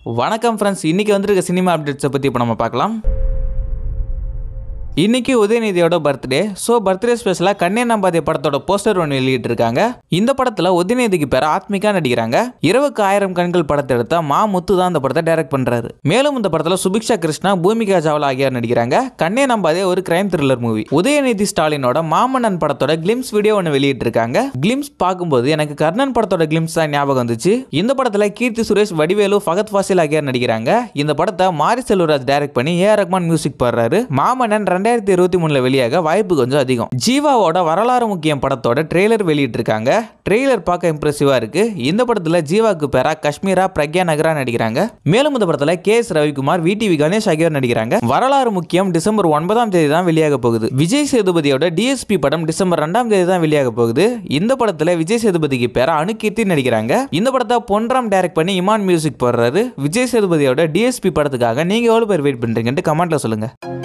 வணக்கம் ஃப்ரெண்ட்ஸ் இன்னைக்கு வந்திருக்க சினிமா அப்டேட்ஸை பற்றி இப்போ நம்ம பார்க்கலாம் இன்னைக்கு உதயநிதியோட பர்த்டே ஸோ பர்த்டே ஸ்பெஷலாக கண்ணே நம்பாதே படத்தோட போஸ்டர் ஒன்று வெளியிட்டிருக்காங்க இந்த படத்தில் உதயநிதிக்கு பேர் ஆத்மிகா நடிக்கிறாங்க இரவுக்கு ஆயிரம் கண்கள் படத்தை எடுத்த மா முத்து தான் இந்த படத்தை டைரக்ட் பண்றாரு மேலும் இந்த படத்தில் சுபிக்ஷா கிருஷ்ணா பூமிகா சாவ்லா ஆகியோர் நடிக்கிறாங்க கண்ணே நம்பாதே ஒரு கிரைம் த்ரில்லர் மூவி உதயநிதி ஸ்டாலினோட மாமன்னன் படத்தோட கிளிம்ஸ் வீடியோ ஒன்று வெளியிட்டிருக்காங்க கிளிம்ஸ் பார்க்கும்போது எனக்கு கர்ணன் படத்தோட கிளிம்ஸ் தான் ஞாபகம் வந்துச்சு இந்த படத்தில் கீர்த்தி சுரேஷ் வடிவேலு ஃபகத் ஃபாசில் ஆகியோர் நடிக்கிறாங்க இந்த படத்தை மாரி செல்வராஜ் டைரக்ட் பண்ணி ஏ ஆர் ரஹ்மான் மியூசிக் பாடுறாரு மாமன்னன் ரெண்டாயிரத்தி இருபத்தி மூணுல வெளியாக வாய்ப்பு கொஞ்சம் அதிகம் ஜீவாவோட வரலாறு முக்கியம் படத்தோட ட்ரெய்லர் வெளியிட்டிருக்காங்க ட்ரெய்லர் பார்க்க இம்ப்ரெசிவா இருக்கு இந்த படத்துல ஜீவாக்கு பேரா காஷ்மீரா பிரக்யா நகரா நடிக்கிறாங்க மேலும் இந்த படத்துல K S Ravikumar VTV Ganesh ஆகியோர் நடிக்கிறாங்க வரலாறு முக்கியம் டிசம்பர் ஒன்பதாம் தேதி தான் வெளியாக போகுது விஜய் சேதுபதியோட டிஎஸ்பி படம் டிசம்பர் ரெண்டாம் தேதி தான் வெளியாக போகுது இந்த படத்துல விஜய் சேதுபதிக்கு பேரா அணுகீர்த்தி நடிக்கிறாங்க இந்த படத்தை பொன்ராம் டைரக்ட் பண்ணி இமான் மியூசிக் போடுறாரு விஜய் சேதுபதியோட டிஎஸ்பி படத்துக்காக நீங்க எவ்வளவு பேர் வெயிட் பண்றீங்கன்ட்டு கமெண்ட்ல சொல்லுங்க